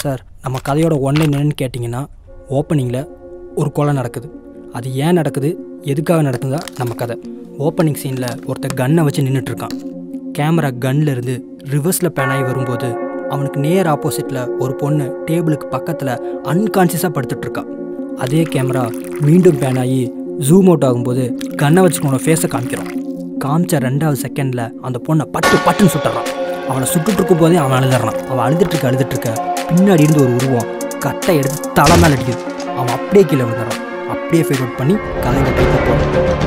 sir நம்ம கதையோட one line என்னன்னு கேட்டிங்கன்னா ஓப்பனிங்கில் ஒரு கொலை நடக்குது அது ஏன் நடக்குது எதுக்காக நடக்குதா நம்ம கதை ஓப்பனிங் சீனில் ஒருத்தர் கன்னை வச்சு நின்றுட்டுருக்கான் கேமரா கன்ல இருந்து ரிவர்ஸில் பேன் ஆகி வரும்போது அவனுக்கு நேர் ஆப்போசிட்டில் ஒரு பொண்ணு டேபிளுக்கு பக்கத்தில் அன்கான்சியஸாக படுத்துட்ருக்கா அதே கேமரா மீண்டும் பேன் ஆகி ஜூம் அவுட் ஆகும்போது கன்னை வச்சுக்கோன ஃபேஸை காமிக்கிறோம் காமிச்ச ரெண்டாவது செகண்டில் அந்த பொண்ணை பட்டு பட்டுன்னு சுட்டுறான் அவனை சுட்டுட்டு இருக்கும் போதே அவன் அழுதுறான் அவன் அழுதுட்டு இருக்க அழுதுட்டு இருக்க பின்னாடி இருந்து ஒரு உருவம் கட்டை எடுத்து தலை மேலே அடிக்குது அவன் அப்படியே கீழே விழுந்துறான் அப்படியே ஃபேட் அவுட் பண்ணி கதையில் டைட்டில் போகிறான்